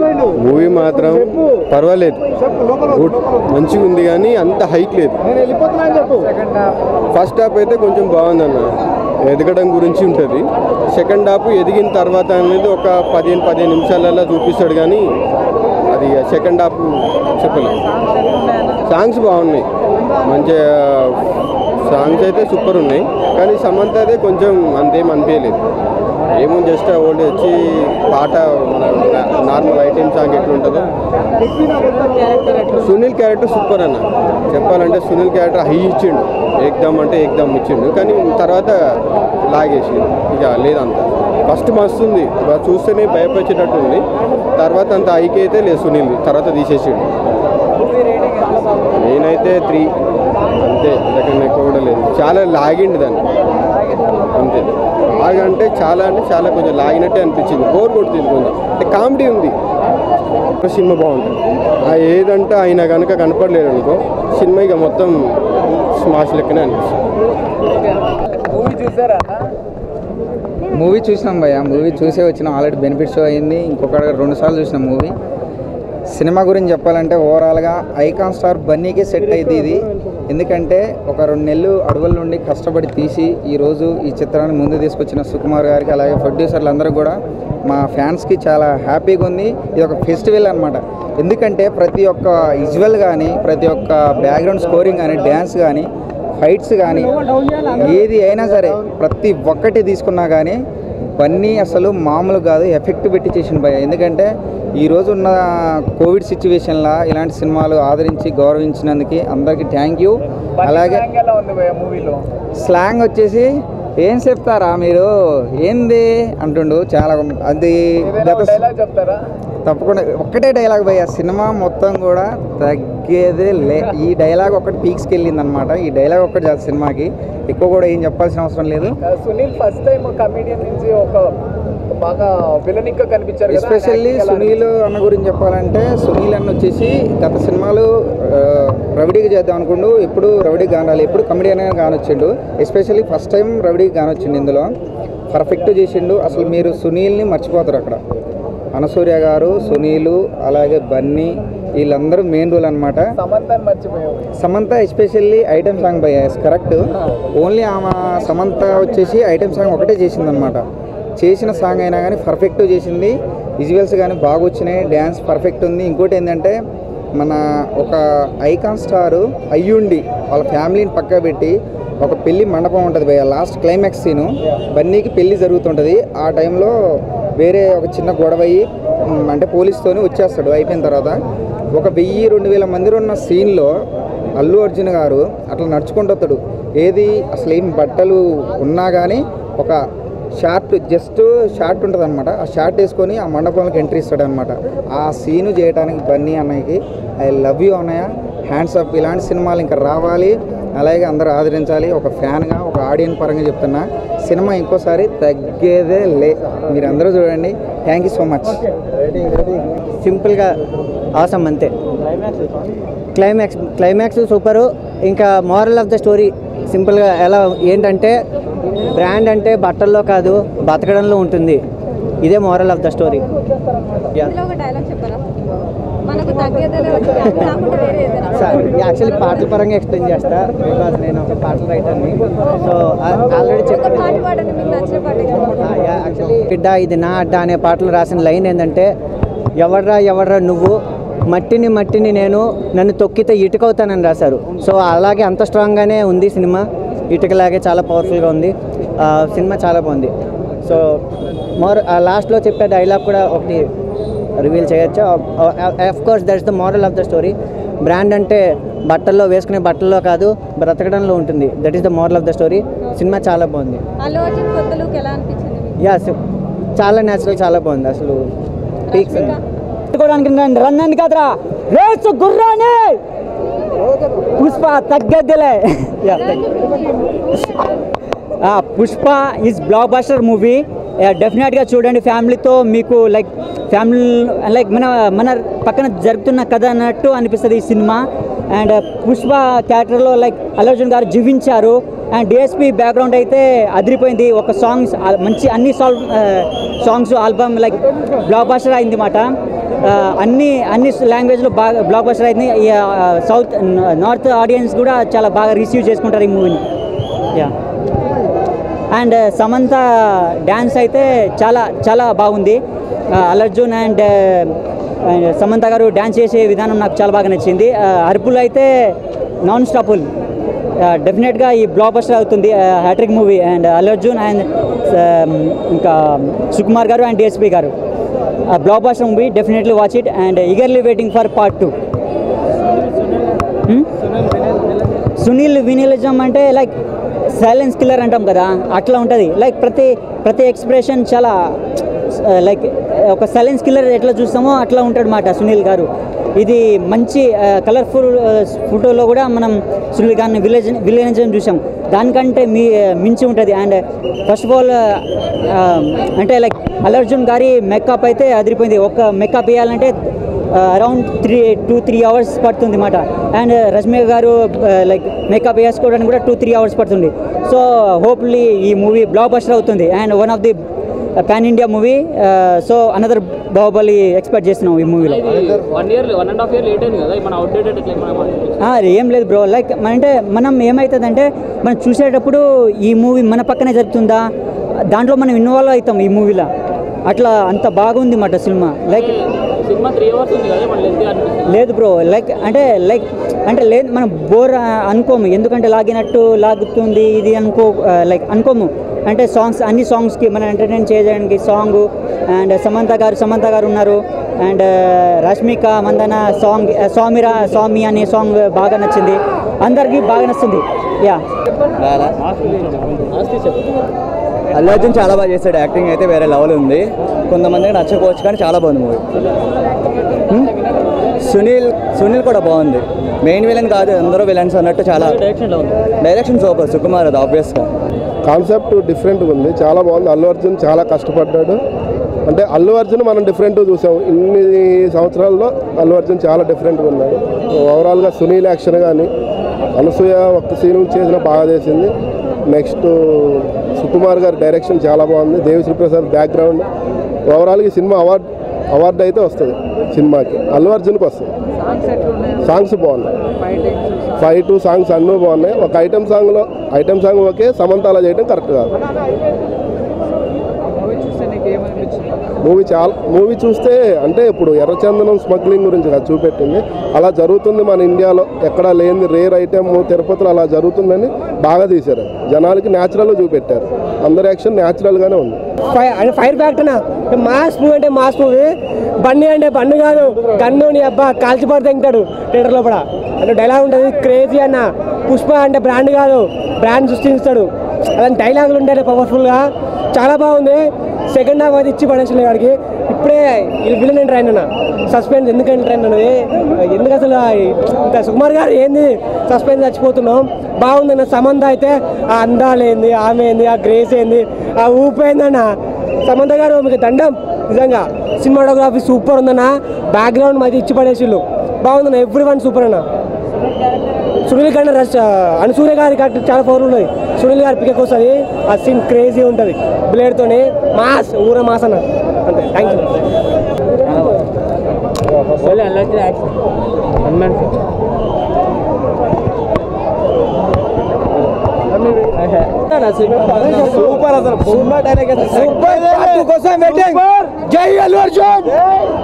Movie మాత్రం పర్వాలేదు good మంచిగా ఉంది కానీ అంత హైక్ లేదు ఫస్ట్ హాఫ్ అయితే కొంచెం బాగుందన్న ఎదగడం గురించి ఉంటుంది సెకండ్ హాఫ్ ఎదిగిన తర్వాత అనేది ఒక పదిహేను పదిహేను నిమిషాలలో చూపిస్తాడు కానీ అది సెకండ్ హాఫ్ చెప్పలేదు సాంగ్స్ బాగున్నాయి మంచిగా సాంగ్స్ అయితే సూపర్ ఉన్నాయి కానీ సమంత అయితే కొంచెం అంతేం అనిపించలేదు ఏమో జస్ట్ ఓల్డ్ వచ్చి పాట మన నార్మల్ ఐటెం సాంగ్ ఎట్లుంటుందో సునీల్ క్యారెక్టర్ సూపర్ అన్న చెప్పాలంటే సునీల్ క్యారెక్టర్ హై ఇచ్చిండు ఏకదమ్ అంటే ఏకదమ్ ఇచ్చిండు కానీ తర్వాత లాగేసి ఇక లేదంత ఫస్ట్ మస్తు ఉంది బా- చూస్తేనే భయపరిచేటట్టు ఉంది తర్వాత అంత హైకి అయితే లేదు సునీల్ తర్వాత తీసేసిండు నేనైతే త్రీ అంతే ఇంతకన్నా ఎక్కువ కూడా లేదు చాలా లాగిండు దాన్ని అంతే లాగంటే చాలా అంటే చాలా కొంచెం లాగినట్టే అనిపించింది బోర్ కొడుతుంది కొంచెం అంటే కామెడీ ఉంది సినిమా బాగుంటుంది ఆ ఏదంటే ఆయన కనుక కనపడలేదు అనుకో సినిమా ఇక మొత్తం స్మాష్ లెక్కనే అనిపిస్తుంది మూవీ చూసారా మూవీ చూసినాం భయ్య మూవీ చూసే వచ్చినాం ఆల్రెడీ బెనిఫిట్ షో అయింది ఇంకొక రెండు సార్లు చూసినాం మూవీ సినిమా గురించి చెప్పాలంటే ఓవరాల్గా ఐకాన్ స్టార్ బన్నీకి సెట్ అయింది ఇది ఎందుకంటే ఒక రెండు నెలలు అడవుల నుండి కష్టపడి తీసి ఈరోజు ఈ చిత్రాన్ని ముందు తీసుకొచ్చిన సుకుమార్ గారికి అలాగే ప్రొడ్యూసర్లు అందరూ కూడా మా ఫ్యాన్స్కి చాలా హ్యాపీగా ఉంది ఇది ఒక ఫెస్టివల్ అనమాట ఎందుకంటే ప్రతి ఒక్క విజువల్ కానీ ప్రతి ఒక్క బ్యాక్గ్రౌండ్ స్కోరింగ్ కానీ డ్యాన్స్ కానీ ఫైట్స్ కానీ ఏది అయినా సరే ప్రతి ఒక్కటి తీసుకున్నా కానీ బన్నీ అసలు మామూలు కాదు ఎఫెక్ట్ పెట్టి చేసిన భయ ఎందుకంటే ఈ రోజు ఉన్న కోవిడ్ సిచ్యువేషన్లో ఇలాంటి సినిమాలు ఆదరించి గౌరవించినందుకు అందరికీ థ్యాంక్ యూ అలాగే ఎలా ఉంది భయ్య మూవీలో స్లాంగ్ వచ్చేసి ఏం చెప్తారా మీరు ఏంది అంటుండు చాలా అది గత డైలాగ్ చెప్తారా తప్పకుండా ఒక్కటే డైలాగ్ భయ్య సినిమా మొత్తం కూడా తగ్గేదే లే ఈ డైలాగ్ ఒకటి పీక్స్కి వెళ్ళింది అనమాట ఈ డైలాగ్ ఒక్కటి చాలు సినిమాకి ఎక్కువ కూడా ఏం చెప్పాల్సిన అవసరం లేదు సునీల్ ఫస్ట్ టైం కమెడియన్ నుంచి ఒక బాగా విలనిక్ గా కనిపించారు కదా, ఎస్పెషల్లీ acting ఎలా సునీల్ అన్న గురించి చెప్పాలంటే సునీల్ అన్న వచ్చేసి గత సినిమాలు ఆ, రవిడీకి చేద్దాం అనుకుంటూ ఎప్పుడు రవిడీకి కానాలి ఎప్పుడు కమెడియన్ కానొచ్చిండు ఎస్పెషల్లీ ఫస్ట్ టైం రవిడీకి కానొచ్చిండు ఇందులో పర్ఫెక్ట్ చేసిండు అసలు మీరు సునీల్ని మర్చిపోతారు అక్కడ అనసూర్య గారు సునీలు అలాగే బన్నీ వీళ్ళందరూ మెయిన్ రోల్ అనమాట సమంతాన్ని మర్చిపోయావు Samantha especially item song by correct only ఆమె సమంత వచ్చేసి ఐటమ్ సాంగ్ ఒకటే చేసిందనమాట చేసిన సాంగ్ అయినా కానీ పర్ఫెక్ట్ చేసింది విజువల్స్ కానీ బాగా వచ్చినాయి డ్యాన్స్ పర్ఫెక్ట్ ఉంది ఇంకోటి ఏంటంటే మన ఒక ఐకాన్ స్టార్ అయ్యుండి వాళ్ళ ఫ్యామిలీని పక్క పెట్టి ఒక పెళ్లి మండపం ఉంటుంది భయ్య లాస్ట్ క్లైమాక్స్ సీను బన్నీకి పెళ్లి జరుగుతుంటుంది ఆ టైంలో వేరే ఒక చిన్న గొడవ అయ్యి మ్, అంటే పోలీస్తోని వచ్చేస్తాడు అయిపోయిన తర్వాత ఒక వెయ్యి రెండు వేల మంది ఉన్న సీన్లో అల్లు అర్జున్ గారు అట్లా నడుచుకుంటూ వస్తాడు ఏది అసలు ఏం బట్టలు ఉన్నా కానీ ఒక షార్ట్ జస్ట్ షార్ట్ ఉంటుంది అనమాట ఆ షార్ట్ వేసుకొని ఆ మండపంలోకి ఎంట్రీ ఇస్తాడు అనమాట ఆ సీను చేయడానికి బన్నీ అన్నయ్యకి ఐ లవ్ యూ అన్నయ్య హ్యాండ్స్ అప్ ఇలాంటి సినిమాలు ఇంకా రావాలి అలాగే అందరూ ఆదరించాలి ఒక ఫ్యాన్గా ఒక ఆడియన్స్ పరంగా చెప్తున్నా సినిమా ఇంకోసారి తగ్గేదే లే మీరు అందరూ చూడండి థ్యాంక్ యూ సో మచ్ సింపుల్గా ఆసం అంతే క్లైమాక్స్ క్లైమాక్స్ సూపరు ఇంకా మోరల్ ఆఫ్ ద స్టోరీ సింపుల్గా ఎలా ఏంటంటే బ్రాండ్ అంటే బట్టల్లో కాదు బతకడంలో ఉంటుంది ఇదే మోరల్ ఆఫ్ ద స్టోరీ ఇందులో ఒక డైలాగ్ చెప్పరా మనకు తగ్గేదలే వచ్చింది అది కాకుండా వేరే ఏదైనా సార్ యాక్చువల్లీ పాటల పరంగా ఎక్స్ప్లెయిన్ చేస్తా బికాస్ నేను ఒక పాటల రైటర్ని సో ఆల్రెడీ ఒక చెప్పాను పాట పాడండి మీకు నచ్చిన పాట ఏదో. యాక్చువల్లీ బిడ్డ ఇది నా అడ్డ అనే పాటలు రాసిన లైన్ ఏంటంటే ఎవర్రా ఎవర్రా నువ్వు మట్టిని మట్టిని నేను నన్ను తొక్కితే ఇటుకవుతానని రాశారు సో అలాగే అంత స్ట్రాంగ్గానే ఉంది సినిమా ఇటుకలాగే చాలా పవర్ఫుల్గా ఉంది ఆ, సినిమా చాలా బాగుంది సో మోర్ లాస్ట్లో చెప్పే డైలాగ్ కూడా ఒకటి రివీల్ చేయొచ్చు of course that is the moral of the story brand అంటే బట్టల్లో వేసుకునే బట్టల్లో కాదు బ్రతకడంలో ఉంటుంది that is the moral of the story cinema చాలా బాగుంది అల్లు అర్జున్ కొత్త లుక్ ఎలా అనిపించింది మీకు యా చాలా న్యాచురల్ చాలా బాగుంది అసలు పీక్స్ రష్మిక? పెట్టుకోవడానికి రన్ అని కాదురా రేసు గుర్రానే పుష్ప తగ్గద్దులే Pushpa is blockbuster movie డెఫినెట్గా చూడండి ఫ్యామిలీతో మీకు లైక్ ఫ్యామిలీ లైక్ మన మన పక్కన జరుగుతున్న కథ అన్నట్టు అనిపిస్తుంది ఈ సినిమా అండ్ పుష్ప థియేటర్లో లైక్ అల్లు అర్జున్ గారు జీవించారు అండ్ డిఎస్పి బ్యాక్గ్రౌండ్ అయితే అదిరిపోయింది ఒక సాంగ్స్ మంచి అన్ని సాల్ songs album like blockbuster అయింది మాట అన్ని అన్ని లాంగ్వేజ్లో బాగా బ్లాక్ బాస్టర్ అయింది ఈ, ఆ, సౌత్ నార్త్ ఆడియన్స్ కూడా చాలా బాగా రిసీవ్ చేసుకుంటారు ఈ మూవీని యా అండ్ సమంత డ్యాన్స్ అయితే చాలా చాలా బాగుంది అల్లర్జున్ అండ్ సమంత గారు డ్యాన్స్ చేసే విధానం నాకు చాలా బాగా నచ్చింది ఆ, అరుపులు అయితే నాన్ స్టాపుల్ డెఫినెట్గా ఈ బ్లాక్ బస్టర్ అవుతుంది hattrick movie and Allu Arjun and ఇంకా Sukumar garu and DSP garu blockbuster movie definitely watch it and eagerly waiting for part two Sunil villainism అంటే లైక్ సైలెన్స్ కిల్లర్ అంటాం కదా అట్లా ఉంటుంది లైక్ ప్రతి ప్రతి ఎక్స్ప్రెషన్ చాలా లైక్ ఒక సైలెన్స్ కిల్లర్ ఎట్లా చూస్తామో అట్లా ఉంటాడు మాట సునీల్ గారు ఇది మంచి కలర్ఫుల్ ఫోటోలో కూడా మనం సునీల్ గారిని విలేజ్ విలేజ్ చూసాం దానికంటే మీ మించి ఉంటుంది అండ్ ఫస్ట్ ఆఫ్ ఆల్ అంటే లైక్ అల్లర్జున్ గారి మేకప్ అయితే అదిరిపోయింది ఒక మేకప్ వేయాలంటే around three two three hours పడుతుంది మాట and Rashmi garu like makeup వేసుకోవడానికి కూడా టూ త్రీ అవర్స్ పడుతుంది సో హోప్లీ ఈ మూవీ బ్లాక్ బస్టర్ అవుతుంది and one of the pan India movie so another Baahubali expect చేస్తున్నాం ఈ మూవీలో one year one and half year late అయింది కదా మన అవుట్డేటెడ్ ఎట్లా మనం అనిపించింది? ఆ, ఏం లేదు బ్రో లైక్ మన అంటే మనం ఏమవుతుందంటే మనం చూసేటప్పుడు ఈ మూవీ మన పక్కనే జరుగుతుందా దాంట్లో మనం ఇన్వాల్వ్ అవుతాం ఈ మూవీలో అట్లా అంత బాగుంది మాట cinema like cinema three hours ఉంది కదా మన లెంత్ అనిపిస్తుంది లేదు బ్రో లైక్ అంటే లైక్ అంటే లేదు మనం బోర్ అనుకోము ఎందుకంటే లాగినట్టు లాగుతుంది ఇది అనుకో లైక్ అనుకోము అంటే సాంగ్స్ అన్ని సాంగ్స్కి మనం ఎంటర్టైన్ చేయడానికి సాంగ్ అండ్ సమంత గారు సమంత గారు ఉన్నారు అండ్ రష్మిక మందన సాంగ్ స్వామిరా స్వామి అనే సాంగ్ బాగా నచ్చింది అందరికీ బాగా నచ్చింది యా అల్లు అర్జున్ చాలా బాగా చేశాడు యాక్టింగ్ అయితే వేరే లెవెల్ ఉంది కొంతమందికి నచ్చకపోవచ్చు కానీ చాలా బాగుంది మూవీ సునీల్ సునీల్ కూడా బాగుంది మెయిన్ విలన్ కాదు అందరూ విలన్స్ అన్నట్టు చాలా డైరెక్షన్ ఉంది డైరెక్షన్ సూపర్ సుకుమార్ అది ఆబ్వియస్గా కాన్సెప్ట్ డిఫరెంట్గా ఉంది చాలా బాగుంది అల్లు అర్జున్ చాలా కష్టపడ్డాడు అంటే అల్లు అర్జున్ మనం డిఫరెంట్ చూసాం ఇన్ని సంవత్సరాల్లో అల్లు అర్జున్ చాలా డిఫరెంట్గా ఉన్నాడు ఓవరాల్గా సునీల్ యాక్షన్ కానీ అనసూయ ఒక్క సీన్ చేసిన బాగా చేసింది నెక్స్ట్ సుకుమార్ గారి డైరెక్షన్ చాలా బాగుంది దేవిశ్రీ ప్రసాద్ బ్యాక్గ్రౌండ్ ఓవరాల్గా ఈ సినిమా అవార్డ్ అవార్డు అయితే వస్తుంది సినిమాకి అల్లు అర్జున్కి వస్తుంది సాంగ్స్ ఎట్లున్నాయి సాంగ్స్ బాగున్నాయి ఫైటింగ్స్ ఫైవ్ సాంగ్స్ అన్నీ బాగున్నాయి ఒక ఐటమ్ సాంగ్లో ఐటమ్ సాంగ్ ఓకే సమంత అలా చేయడం కరెక్ట్ కాదు మూవీ చూస్తే నీకు ఏమనిపించింది మూవీ చాలా మూవీ చూస్తే అంటే ఇప్పుడు ఎర్రచందనం స్మగ్లింగ్ గురించి కదా చూపెట్టింది అలా జరుగుతుంది మన ఇండియాలో ఎక్కడా లేని రేర్ ఐటమ్ తిరుపతిలో అలా జరుగుతుందని బాగా తీశారు జనాలకి న్యాచురల్గా చూపెట్టారు అందరి యాక్షన్ న్యాచురల్గానే ఉంది ఫైర్ అంటే ఫైర్ ఫ్యాక్టరీనా మాస్ మూవీ అంటే మాస్ మూవీ బండి అంటే బండి కాదు గన్ను నీ అబ్బా కాల్చిపడి తెంగుతాడు థియేటర్ లోపల అంటే డైలాగ్ ఉంటుంది క్రేజీ అన్న పుష్ప అంటే బ్రాండ్ కాదు బ్రాండ్ సృష్టిస్తాడు అలాంటి డైలాగులు ఉంటాయి పవర్ఫుల్గా చాలా బాగుంది సెకండ్ హాఫ్ అది ఇచ్చి పడేసిన వాడికి ఇప్పుడే విలన్ ఎంటర్ అయినా సస్పెన్స్ ఎందుకు ఎంటర్ అయినా అనేది ఎందుకు అసలు ఇంత సుకుమార్ గారు ఏంది సస్పెన్స్ చచ్చిపోతున్నాం బాగుందన్న సమంత అయితే ఆ అందాలు ఏంది ఆమె ఏంది ఆ గ్రేస్ ఏంది ఆ ఊపు ఏందన్న సమంత గారు మీకు దండం నిజంగా సినిమాటోగ్రఫీ సూపర్ ఉందన్న బ్యాక్గ్రౌండ్ మాది ఇచ్చి పడేసిళ్ళు బాగుందన్న ఎవ్రీ వన్ సూపర్ అన్న సునీల్ కన్నా రష్ అనుసూర్య గారి కరెక్ట్ చాలా పవర్లు ఉన్నాయి సునీల్ గారి పికక్ వస్తుంది ఆ సీన్ క్రేజీ ఉంటుంది బ్లేడ్తోని మాస్ ఊర మాస్ అన్న అంతే థ్యాంక్ యూ సూపర్ అసలు సూపర్ కోసం జై అల్లు అర్జున్